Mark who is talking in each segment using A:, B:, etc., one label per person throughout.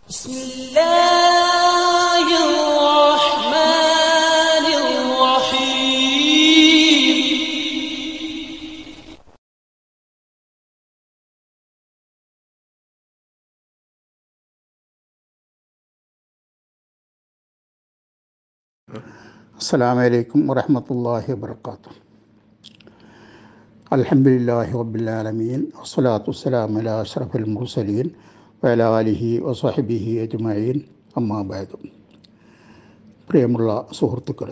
A: بسم الله الرحمن الرحيم
B: السلام عليكم ورحمة الله وبركاته الحمد لله رب العالمين والصلاة والسلام على أشرف المرسلين وعلى آله وصحبه أجمعين أما بعد പ്രിയമുള്ള സുഹൃത്തുക്കളെ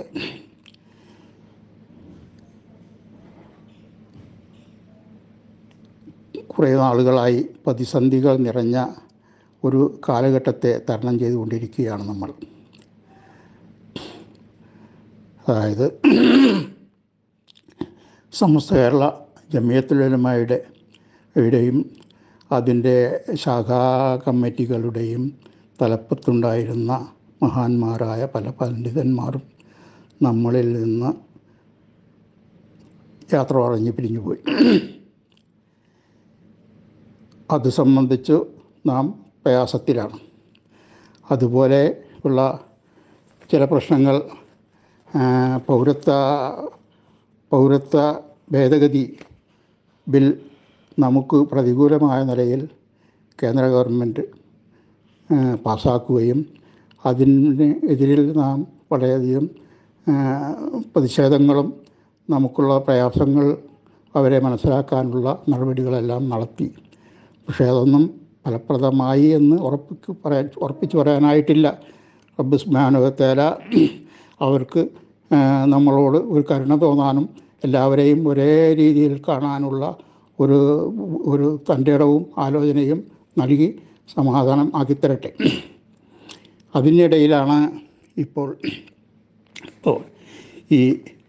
B: കുറേ നാളുകളായി പ്രതിസന്ധികൾ നിറഞ്ഞ ഒരു കാലഘട്ടത്തെ തരണം ചെയ്തുകൊണ്ടിരിക്കുകയാണ് നമ്മൾ അതായത് സമസ്ത കേരള ജമിയത്തുലമായുടെ യുടെയും അതിൻ്റെ ശാഖാ കമ്മിറ്റികളുടെയും തലപ്പത്തുണ്ടായിരുന്ന മഹാന്മാരായ പല പണ്ഡിതന്മാരും നമ്മളിൽ നിന്ന് യാത്ര പറഞ്ഞ് പിരിഞ്ഞുപോയി അത് സംബന്ധിച്ച് നാം പ്രയാസത്തിലാണ് അതുപോലെ ഉള്ള ചില പ്രശ്നങ്ങൾ ആ, പൗരത്വ പൗരത്വ ഭേദഗതി ബിൽ നമുക്ക് പ്രതികൂലമായ നിലയിൽ കേന്ദ്ര ഗവൺമെൻറ് ആ, പാസ്സാക്കുകയും അതിന് എതിരിൽ നാം വളരെയധികം ആ, പ്രതിഷേധങ്ങളും നമുക്കുള്ള പ്രയാസങ്ങൾ അവരെ മനസ്സിലാക്കാനുള്ള നടപടികളെല്ലാം നടത്തി പക്ഷേ അതൊന്നും ഫലപ്രദമായി എന്ന് ഉറപ്പിക്ക് പറയാൻ ഉറപ്പിച്ച് പറയാനായിട്ടില്ല റബ്ബ് സ്മാനുവത്തേല അവർക്ക് ആ, നമ്മളോട് ഒരു കരുണ തോന്നാനും എല്ലാവരെയും ഒരേ രീതിയിൽ കാണാനുള്ള ഒരു ഒരു തൻ്റെ ഇടവും ആലോചനയും നൽകി സമാധാനം ആക്കിത്തരട്ടെ അതിനിടയിലാണ് ഇപ്പോൾ ഇപ്പോൾ ഈ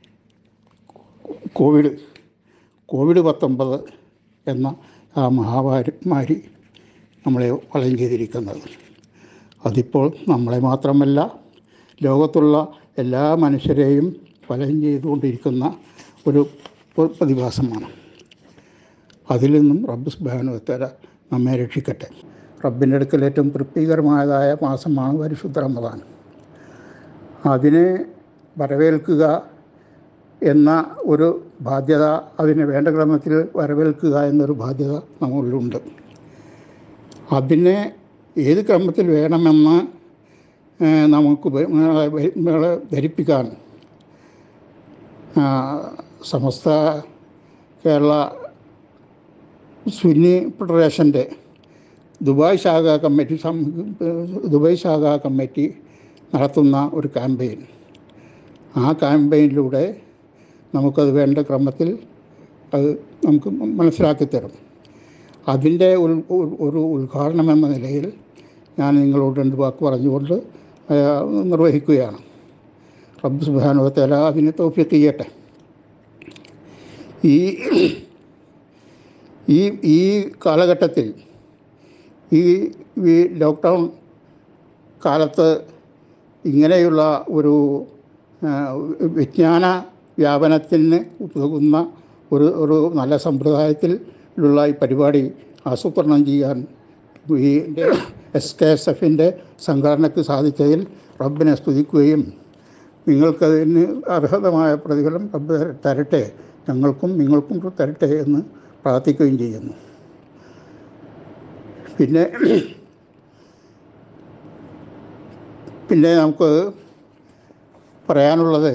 B: കോവിഡ് കോവിഡ് പത്തൊമ്പത് എന്ന ആ മഹാമാരി നമ്മളെ വലയം ചെയ്തിരിക്കുന്നത് അതിപ്പോൾ നമ്മളെ മാത്രമല്ല ലോകത്തുള്ള എല്ലാ മനുഷ്യരെയും വലയം ചെയ്തുകൊണ്ടിരിക്കുന്ന ഒരു പ്ര- പ്രതിഭാസമാണ് അതിൽ നിന്നും റബ്ബ് സുബാനുവത്തല നമ്മെ രക്ഷിക്കട്ടെ റബ്ബിൻ്റെ അടുക്കൽ ഏറ്റവും തൃപ്തികരമായതായ മാസമാണ് പരിശുദ്ധ റമദാൻ അതിനെ വരവേൽക്കുക എന്ന ഒരു ബാധ്യത അതിനെ വേണ്ട ക്രമത്തിൽ വരവേൽക്കുക എന്നൊരു ബാധ്യത നമ്മളിലുണ്ട് അതിനെ ഏത് ക്രമത്തിൽ വേണമെന്ന് ഏഹ്, നമുക്ക് വെ- വെ- നമ്മളെ ധരിപ്പിക്കാൻ ആ, സമസ്ത കേരള സുന്നി ഫെഡറേഷൻ്റെ ദുബായ് ശാഖ കമ്മിറ്റി സം ദുബായ് ശാഖ കമ്മിറ്റി നടത്തുന്ന ഒരു ക്യാമ്പയിൻ ആ ക്യാമ്പയിനിലൂടെ നമുക്കത് വേണ്ട ക്രമത്തിൽ അത് നമുക്ക് മനസ്സിലാക്കി തരും അതിൻ്റെ ഉൾ ഉൾ- ഒരു ഉദ്ഘാടനം എന്ന നിലയിൽ ഞാൻ നിങ്ങളോട് രണ്ട് വാക്ക് പറഞ്ഞുകൊണ്ട് ആ, നിർവഹിക്കുകയാണ് റബ്ബ് സുബാനുവത്തേല അതിന് തോഫിക്ക് ചെയ്യട്ടെ ഈ ഈ ഈ കാലഘട്ടത്തിൽ ഈ ഈ ലോക്ക്ഡൗൺ കാലത്ത് ഇങ്ങനെയുള്ള ഒരു ആ, വിജ്ഞാന വ്യാപനത്തിന് ഉതകുന്ന ഒരു ഒരു നല്ല സമ്പ്രദായത്തിലുള്ള ഈ പരിപാടി ആസൂത്രണം ചെയ്യാൻ ഈ എസ് കെ എസ് എഫിൻ്റെ സംഘടനയ്ക്ക് സാധിച്ചതിൽ റബ്ബിനെ സ്തുതിക്കുകയും നിങ്ങൾക്കതിന് അർഹതമായ പ്രതിഫലം റബ്ബ് തര- തരട്ടെ ഞങ്ങൾക്കും നിങ്ങൾക്കും തരട്ടെ എന്ന് പ്രാർത്ഥിക്കുകയും ചെയ്യുന്നു പിന്നെ പിന്നെ നമുക്ക് പറയാനുള്ളത്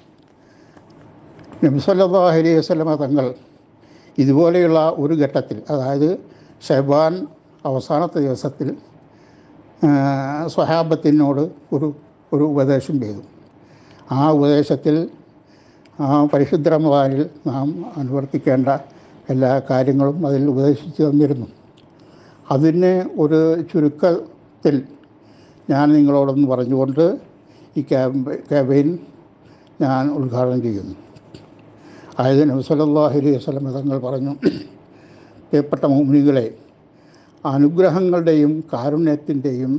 B: നബിസല്ലാ അലൈഹി വസല്ലമ തങ്ങൾ ഇതുപോലെയുള്ള ഒരു ഘട്ടത്തിൽ അതായത് ഷെബാൻ അവസാനത്തെ ദിവസത്തിൽ ആ, സ്വഹാബത്തിനോട് ഒരു ഒരു ഉപദേശം ചെയ്തു ആ ഉപദേശത്തിൽ ആ പരിശുദ്ധ റമദാനിൽ നാം അനുവർത്തിക്കേണ്ട എല്ലാ കാര്യങ്ങളും അതിൽ ഉപദേശിച്ചു തന്നിരുന്നു അതിന് ഒരു ചുരുക്കത്തിൽ ഞാൻ നിങ്ങളോടൊന്ന് പറഞ്ഞുകൊണ്ട് ഈ ക്യാമ്പ് ക്യാമ്പയിൻ ഞാൻ ഉദ്ഘാടനം ചെയ്യുന്നു അതായത് നബ്സല്ലാഹു അലൈഹി വസല്ലം തങ്ങൾ പറഞ്ഞു പ്രിയപ്പെട്ട മോമിനികളെ അനുഗ്രഹങ്ങളുടെയും കാരുണ്യത്തിൻ്റെയും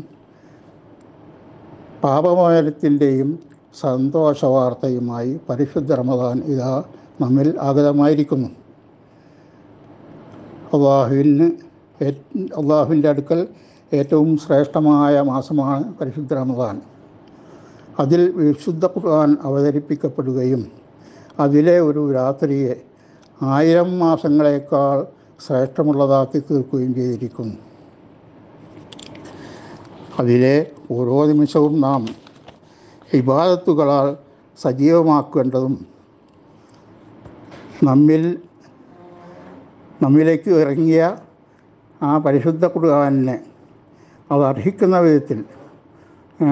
B: പാപമോചനത്തിൻ്റെയും സന്തോഷ വാർത്തയുമായി പരിശുദ്ധ റമദാൻ ഇതാ നമ്മിൽ ആഗതമായിരിക്കുന്നു അള്ളാഹുവിന് അള്ളാഹുവിൻ്റെ അടുക്കൽ ഏറ്റവും ശ്രേഷ്ഠമായ മാസമാണ് പരിശുദ്ധ റമദാൻ അതിൽ വിശുദ്ധ ഖുർആൻ അവതരിപ്പിക്കപ്പെടുകയും അതിലെ ഒരു രാത്രിയെ ആയിരം മാസങ്ങളേക്കാൾ ശ്രേഷ്ഠമുള്ളതാക്കി തീർക്കുകയും ചെയ്തിരിക്കുന്നു അതിലെ ഓരോ നിമിഷവും നാം ഇബാദത്തുകളാൽ സജീവമാക്കേണ്ടതും നമ്മിൽ നമ്മിലേക്ക് ഇറങ്ങിയ ആ പരിശുദ്ധ ഖുർആനിനെ അത് അർഹിക്കുന്ന വിധത്തിൽ ആ,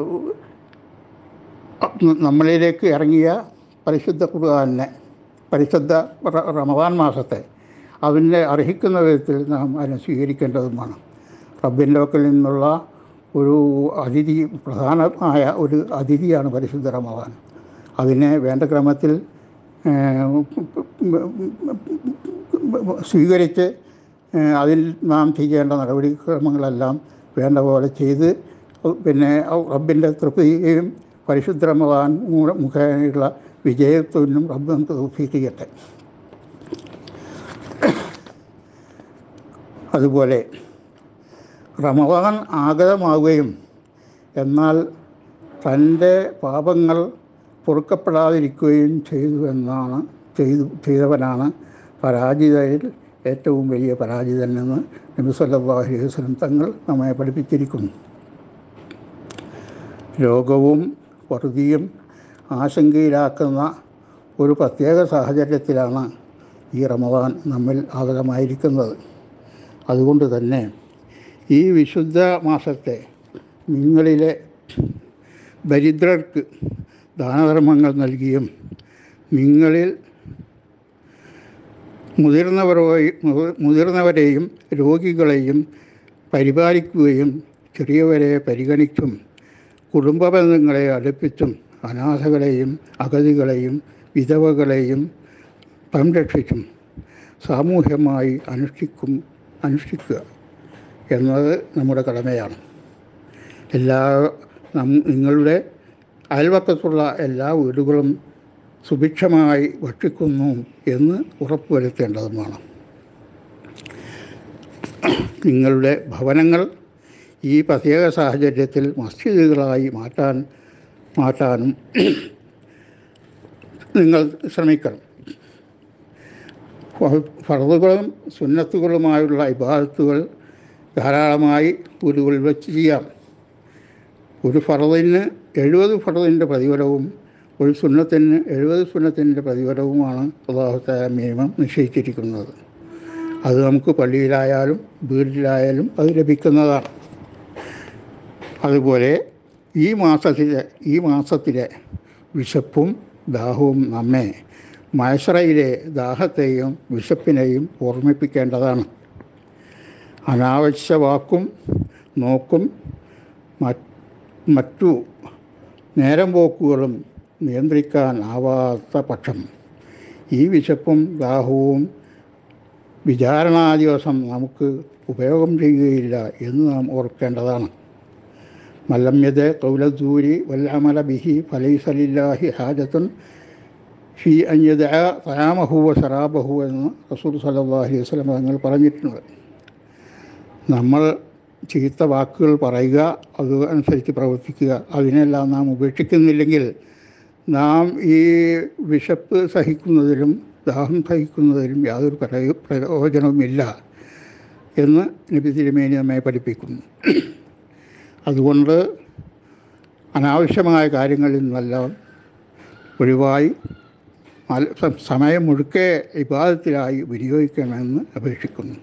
B: നമ്മളിലേക്ക് ഇറങ്ങിയ പരിശുദ്ധ ഖുർആനിനെ പരിശുദ്ധ റ- റമദാൻ മാസത്തെ അതിനെ അർഹിക്കുന്ന വിധത്തിൽ നാം അതിനെ സ്വീകരിക്കേണ്ടതുമാണ് റബ്ബിൻ്റെ വക്കിൽ നിന്നുള്ള ഒരു അതിഥി പ്രധാനമായ ഒരു അതിഥിയാണ് പരിശുദ്ധ റമദാൻ അതിനെ വേണ്ട ക്രമത്തിൽ ആ, സ്വീകരിച്ച് ആ, അതിൽ നാം ചെയ്യേണ്ട നടപടിക്രമങ്ങളെല്ലാം വേണ്ട പോലെ ചെയ്ത് പിന്നെ റബ്ബിൻ്റെ തൃപ്തിയും പരിശുദ്ധ റമദാൻ മൂ- മുഖേനയുള്ള വിജയത്വനും റബ്ബ് നമുക്ക് തൗഫീഖ് ചെയ്യട്ടെ അതുപോലെ റമദാൻ ആഗതമാവുകയും എന്നാൽ തൻ്റെ പാപങ്ങൾ പൊറുക്കപ്പെടാതിരിക്കുകയും ചെയ്തു എന്നാണ് ചെയ്തു ചെയ്തവനാണ് പരാജിതരിൽ ഏറ്റവും വലിയ പരാജിതനെന്ന് നബി സല്ലല്ലാഹു അലൈഹി വസല്ലം തങ്ങൾ നമ്മെ പഠിപ്പിച്ചിരിക്കുന്നു രോഗവും വറുതിയും ആശങ്കയിലാക്കുന്ന ഒരു പ്രത്യേക സാഹചര്യത്തിലാണ് ഈ റമദാൻ നമ്മിൽ ആഗതമായിരിക്കുന്നത് അതുകൊണ്ട് തന്നെ ഈ വിശുദ്ധ മാസത്തെ നിങ്ങളിലെ ദരിദ്രർക്ക് ദാനധർമ്മങ്ങൾ നൽകിയും നിങ്ങളിൽ മുതിർന്നവരെയും മുതിർന്നവരെയും രോഗികളെയും പരിപാലിക്കുകയും ചെറിയവരെ പരിഗണിച്ചും കുടുംബ ബന്ധങ്ങളെ അടുപ്പിച്ചും അനാഥകളെയും അഗതികളെയും വിധവകളെയും സംരക്ഷിച്ചും സാമൂഹ്യമായി അനുഷ്ഠിക്കും അനുഷ്ഠിക്കുക എന്നത് നമ്മുടെ കടമയാണ് എല്ലാ നം- നിങ്ങളുടെ അയൽവക്കത്തുള്ള എല്ലാ വീടുകളും സുഭിക്ഷമായി ഭക്ഷിക്കുന്നു എന്ന് ഉറപ്പുവരുത്തേണ്ടതുമാണ് നിങ്ങളുടെ ഭവനങ്ങൾ ഈ പ്രത്യേക സാഹചര്യത്തിൽ മസ്ജിദുകളായി മാറ്റാൻ മാറ്റാനും നിങ്ങൾ ശ്രമിക്കണം ഫ- ഫർദുകളും സുന്നത്തുകളുമായുള്ള ഇബാദത്തുകൾ ധാരാളമായി വീടുകളിൽ വെച്ച് ചെയ്യാം ഒരു ഫറദിന് എഴുപത് ഫറദിൻ്റെ പ്രതിഫലവും ഒരു സുന്നത്തിന് എഴുപത് സുന്നത്തിൻ്റെ പ്രതിഫലവുമാണ് അള്ളാഹുത്താല നിയമം നിശ്ചയിച്ചിരിക്കുന്നത് അത് നമുക്ക് പള്ളിയിലായാലും വീട്ടിലായാലും അത് ലഭിക്കുന്നതാണ് അതുപോലെ ഈ മാസത്തിലെ ഈ മാസത്തിലെ വിശപ്പും ദാഹവും നമ്മെ മയസറയിലെ ദാഹത്തെയും വിശപ്പിനെയും ഓർമ്മിപ്പിക്കേണ്ടതാണ് അനാവശ്യ വാക്കും നോക്കും മറ്റ് മറ്റു നേരം പോക്കുകളും നിയന്ത്രിക്കാനാവാത്ത പക്ഷം ഈ വിശപ്പും ദാഹവും വിചാരണാ ദിവസം നമുക്ക് ഉപയോഗം ചെയ്യുകയില്ല എന്ന് നാം ഓർക്കേണ്ടതാണ് മല്ലമ്യത കൗലദൂരി വല്ലമല ബിഹി ഫലൈസലില്ലാഹി ഹാജത്തുൻ ഫി അഞ്ഞത തയാമഹു വ ശറാബഹു എന്ന് റസൂൽ സല്ലല്ലാഹു അലൈഹി വസല്ലം തങ്ങൾ പറഞ്ഞിട്ടുണ്ട് നമ്മൾ ചീത്ത വാക്കുകൾ പറയുക അത് അനുസരിച്ച് പ്രവർത്തിക്കുക അതിനെല്ലാം നാം ഉപേക്ഷിക്കുന്നില്ലെങ്കിൽ നാം ഈ വിശപ്പ് സഹിക്കുന്നതിലും ദാഹം സഹിക്കുന്നതിലും യാതൊരു പ്രയോ- പ്രയോജനവുമില്ല എന്ന് നബി തിരുമേനി നമ്മെ പഠിപ്പിക്കുന്നു അതുകൊണ്ട് അനാവശ്യമായ കാര്യങ്ങളിൽ നിന്നെല്ലാം ഒഴിവായി മല- സ- സമയം മുഴുക്കെ വിവാദത്തിലായി വിനിയോഗിക്കണമെന്ന് അപേക്ഷിക്കുന്നു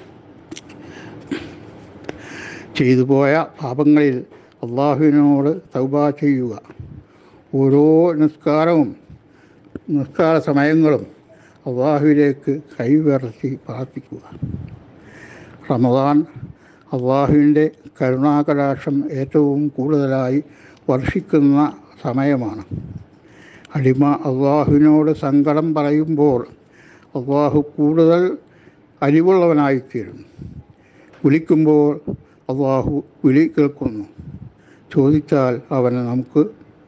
B: ചെയ്തു പോയ പാപങ്ങളിൽ അള്ളാഹുവിനോട് തൗബ ചെയ്യുക ഓരോ നിസ്കാരവും നിസ്കാര സമയങ്ങളും അള്ളാഹുവിലേക്ക് കൈവിറത്തി പ്രാർത്ഥിക്കുക റമദാൻ അള്ളാഹുവിൻ്റെ കരുണാകടാക്ഷം ഏറ്റവും കൂടുതലായി വർഷിക്കുന്ന സമയമാണ് അടിമ അള്ളാഹുവിനോട് സങ്കടം പറയുമ്പോൾ അള്ളാഹു കൂടുതൽ അരിവുള്ളവനായിത്തീരുന്നു വിളിക്കുമ്പോൾ അള്ളാഹു വിളി കേൾക്കുന്നു ചോദിച്ചാൽ അവന് നമുക്ക്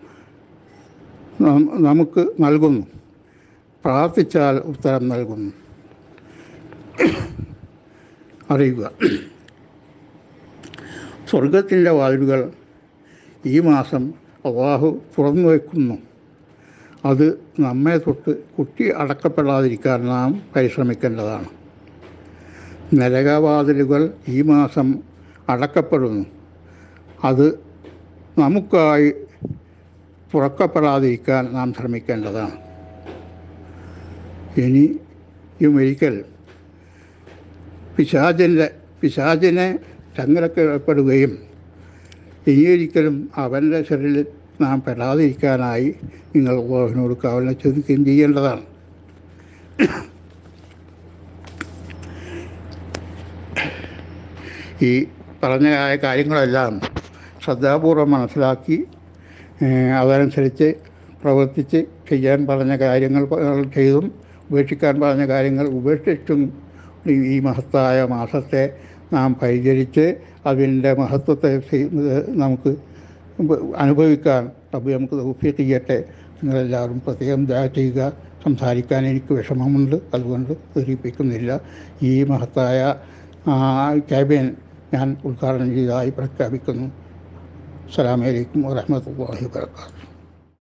B: നം- നമുക്ക് നൽകുന്നു പ്രാർത്ഥിച്ചാൽ ഉത്തരം നൽകുന്നു അറിയുക സ്വർഗത്തിൻ്റെ വാതിലുകൾ ഈ മാസം അള്ളാഹു തുറന്നു വയ്ക്കുന്നു അത് നമ്മെ തൊട്ട് കുട്ടി അടക്കപ്പെടാതിരിക്കാൻ നാം പരിശ്രമിക്കേണ്ടതാണ് നരകവാതിലുകൾ ഈ മാസം അടക്കപ്പെടുന്നു അത് നമുക്കായി തുറക്കപ്പെടാതിരിക്കാൻ നാം ശ്രമിക്കേണ്ടതാണ് ഇനിയും ഒരിക്കൽ പിശാചിൻ്റെ പിശാചിനെ ചങ്ങലക്കപ്പെടുകയും ഇനിയൊരിക്കലും അവൻ്റെ ശരീരത്തിൽ നാം പെടാതിരിക്കാനായി നിങ്ങൾ അള്ളാഹുവിനോട് കാവലിനെ ചോദിക്കുകയും ചെയ്യേണ്ടതാണ് ഈ പറഞ്ഞ ആ കാര്യങ്ങളെല്ലാം ശ്രദ്ധാപൂർവം മനസ്സിലാക്കി ഏഹ്, അതനുസരിച്ച് പ്രവർത്തിച്ച് ചെയ്യാൻ പറഞ്ഞ കാര്യങ്ങൾ പ- ചെയ്തും ഉപേക്ഷിക്കാൻ പറഞ്ഞ കാര്യങ്ങൾ ഉപേക്ഷിച്ചും ഈ- ഈ മഹത്തായ മാസത്തെ നാം പരിചരിച്ച് അതിൻ്റെ മഹത്വത്തെ ചെയ്യുന്നത് നമുക്ക് ഉപ- അനുഭവിക്കാൻ റബ്ബ് നമുക്ക് തൗഫീഖ് ചെയ്യട്ടെ നിങ്ങളെല്ലാവരും പ്രത്യേകം ദയ ചെയ്യുക സംസാരിക്കാൻ എനിക്ക് വിഷമമുണ്ട് അതുകൊണ്ട് ധരിപ്പിക്കുന്നില്ല ഈ മഹത്തായ ആ, ക്യാബിൻ ഞാൻ ഉദ്ഘാടനം ചെയ്തതായി പ്രഖ്യാപിക്കുന്നു അസ്സലാമു അലൈക്കും വറഹ്മത്തുള്ളാഹി വബറകാതുഹു